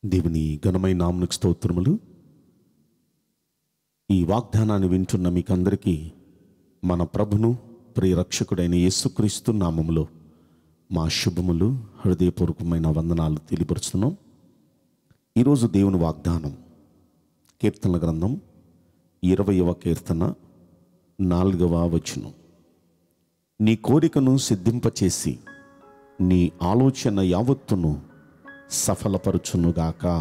దేవుని ఘనమైన నామనికి స్తోత్రములు ఈ వాగ్దానాన్ని వింటున్న మీకందరికీ మన ప్రభును ప్రియరక్షకుడైన యేసుక్రీస్తు నామములో మా శుభములు హృదయపూర్వకమైన వందనాలు తెలియపరుస్తున్నాం ఈరోజు దేవుని వాగ్దానం కీర్తనల గ్రంథం ఇరవయవ కీర్తన నాలుగవ వచనం నీ కోరికను సిద్ధింపచేసి నీ ఆలోచన యావత్తును సఫలపరచునుగాక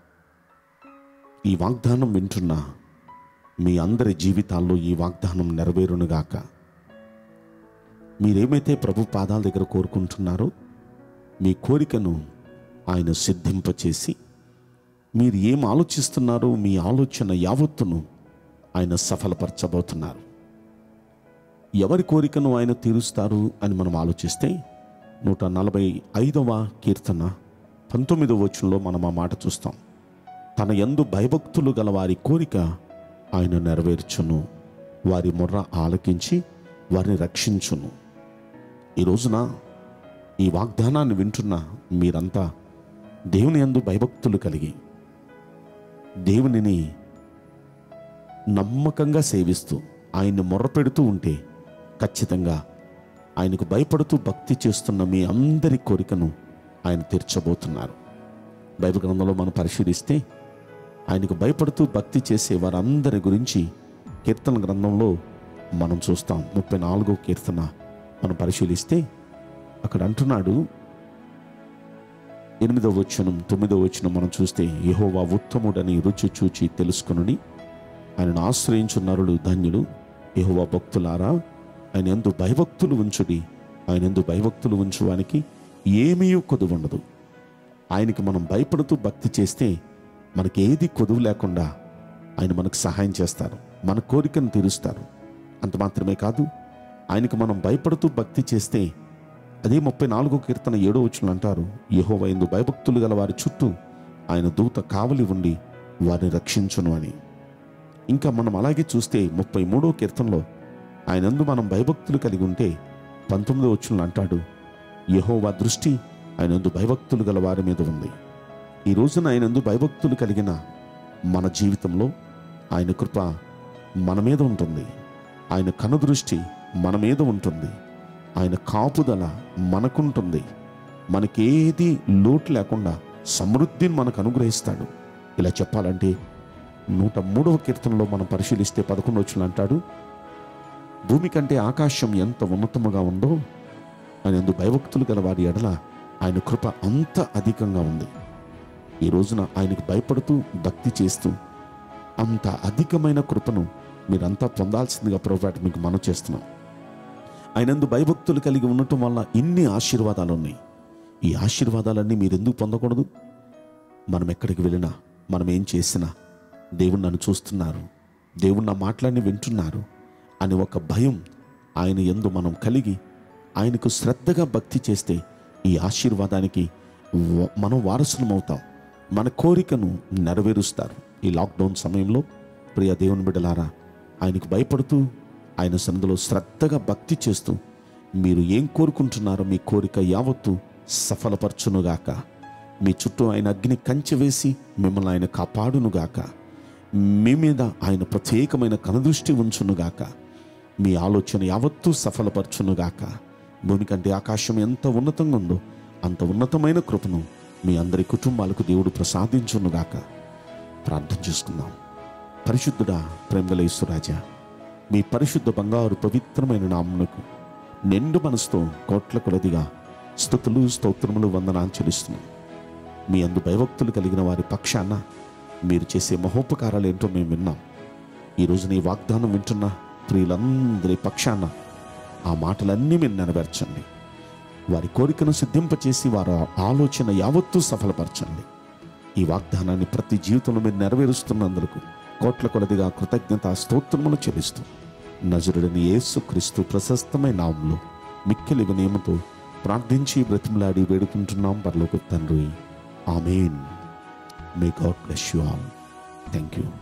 ఈ వాగ్దానం వింటున్న మీ అందరి జీవితాల్లో ఈ వాగ్దానం నెరవేరునుగాక మీరేమైతే ప్రభు పాదాల దగ్గర కోరుకుంటున్నారో మీ కోరికను ఆయన సిద్ధింపచేసి మీరు ఏం ఆలోచిస్తున్నారో మీ ఆలోచన యావత్తును ఆయన సఫలపరచబోతున్నారు ఎవరి కోరికను ఆయన తీరుస్తారు అని మనం ఆలోచిస్తే నూట నలభై ఐదవ కీర్తన పంతొమ్మిదవ వచనంలో మనం ఆ మాట చూస్తాం తన యందు భయభక్తులు గల వారి కోరిక ఆయన నెరవేర్చును వారి మొర్ర ఆలకించి వారిని రక్షించును ఈ రోజున ఈ వాగ్దానాన్ని వింటున్న మీరంతా దేవుని యందు భయభక్తులు కలిగి దేవునిని నమ్మకంగా సేవిస్తూ ఆయన్ని మొర్రపెడుతూ ఉంటే ఖచ్చితంగా ఆయనకు భయపడుతూ భక్తి చేస్తున్న మీ అందరి కోరికను ఆయన తీర్చబోతున్నారు బైబిల్ గ్రంథంలో మనం పరిశీలిస్తే ఆయనకు భయపడుతూ భక్తి చేసే వారందరి గురించి కీర్తన గ్రంథంలో మనం చూస్తాం ముప్పై నాలుగో కీర్తన మనం పరిశీలిస్తే అక్కడ అంటున్నాడు ఎనిమిదవ వచనం తొమ్మిదవ వచనం మనం చూస్తే యెహోవా ఉత్తముడని రుచి చూచి తెలుసుకుని ఆయనను ఆశ్రయించు నరుడు ధన్యుడు యెహోవా భక్తులారా ఆయన ఎందు భయభక్తులు ఉంచుడి ఆయన ఎందు భయభక్తులు ఉంచువానికి ఏమీ కొదువు ఉండదు ఆయనకి మనం భయపడుతూ భక్తి చేస్తే మనకి ఏది కొదువు లేకుండా ఆయన మనకు సహాయం చేస్తారు మన కోరికను తీరుస్తారు అంత మాత్రమే కాదు ఆయనకి మనం భయపడుతూ భక్తి చేస్తే అదే ముప్పై నాలుగో కీర్తన ఏడో వచ్చిన అంటారు యెహోవా ఎందు భయభక్తులు గల వారి చుట్టూ ఆయన దూత కావలి ఉండి వారిని రక్షించును అని ఇంకా మనం అలాగే చూస్తే ముప్పై మూడో కీర్తనలో ఆయనందు మనం భయభక్తులు కలిగి ఉంటే పంతొమ్మిదో వచ్చిన అంటాడు యెహోవా దృష్టి ఆయనందు భయభక్తులు గల వారి మీద ఉంది ఈ రోజున ఆయనందు భయభక్తులు కలిగిన మన జీవితంలో ఆయన కృప మన మీద ఉంటుంది ఆయన కనుదృష్టి మన మీద ఉంటుంది ఆయన కాపుదల మనకుంటుంది మనకేది లోటు లేకుండా సమృద్ధిని మనకు అనుగ్రహిస్తాడు ఇలా చెప్పాలంటే నూట మూడవ కీర్తనలో మనం పరిశీలిస్తే పదకొండు వచ్చిన అంటాడు భూమి కంటే ఆకాశం ఎంత ఉన్నతముగా ఉందో ఆయన ఎందు భయభక్తులు గల వారి ఎడల ఆయన కృప అంత అధికంగా ఉంది ఈ రోజున ఆయనకు భయపడుతూ భక్తి చేస్తూ అంత అధికమైన కృపను మీరంతా పొందాల్సిందిగా ప్రభుత్వ మీకు మనం చేస్తున్నాం ఆయనందు భయభక్తులు కలిగి ఉండటం వల్ల ఇన్ని ఆశీర్వాదాలు ఉన్నాయి ఈ ఆశీర్వాదాలన్నీ మీరు ఎందుకు పొందకూడదు మనం ఎక్కడికి వెళ్ళినా మనం ఏం చేసినా దేవుడు నన్ను చూస్తున్నారు దేవుడు నా మాటలన్నీ వింటున్నారు అని ఒక భయం ఆయన ఎందు మనం కలిగి ఆయనకు శ్రద్ధగా భక్తి చేస్తే ఈ ఆశీర్వాదానికి వ- మనం వారసులం అవుతాం మన కోరికను నెరవేరుస్తారు ఈ లాక్డౌన్ సమయంలో ప్రియ దేవుని బిడ్డలారా ఆయనకు భయపడుతూ ఆయన సన్నిధిలో శ్రద్ధగా భక్తి చేస్తూ మీరు ఏం కోరుకుంటున్నారో మీ కోరిక యావత్తు సఫలపరచునుగాక మీ చుట్టూ ఆయన అగ్ని కంచె వేసి మిమ్మల్ని ఆయన కాపాడునుగాక మీ మీద ఆయన ప్రత్యేకమైన కనుదృష్టి ఉంచునుగాక మీ ఆలోచన యావత్తూ సఫలపరచునుగాక భూమి కంటే ఆకాశం ఎంత ఉన్నతంగా ఉందో అంత ఉన్నతమైన కృపను మీ అందరి కుటుంబాలకు దేవుడు ప్రసాదించునుగాక ప్రార్థన చేసుకుందాం పరిశుద్ధుడా ప్రేమలేశ్వరాజా మీ పరిశుద్ధ బంగారు పవిత్రమైన నామునకు నిండు మనసుతో కోట్ల కొలదిగా స్థుతులు స్తోత్రములు వందనాలు చెల్లిస్తున్నాం మీ అందు భయభక్తులు కలిగిన వారి పక్షాన మీరు చేసే మహోపకారాలు ఏంటో మేము విన్నాం ఈరోజు నీ వాగ్దానం వింటున్న ప్రియులందరి పక్షాన ఆ మాటలన్నీ మీరు నెరవేర్చండి వారి కోరికను సిద్ధింపచేసి వారి ఆలోచన యావత్తూ సఫలపరచండి ఈ వాగ్దానాన్ని ప్రతి జీవితంలో మీరు నెరవేరుస్తున్నందుకు కోట్ల కొలదిగా కృతజ్ఞత స్తోత్రములు చెల్లిస్తూ నజరుడని యేసు క్రీస్తు ప్రశస్తమైన నామంలో మిక్కిలి వినయముతో ప్రార్థించి బ్రతిమలాడి వేడుకుంటున్నాం పరలోక తండ్రి amen may God bless you all thank you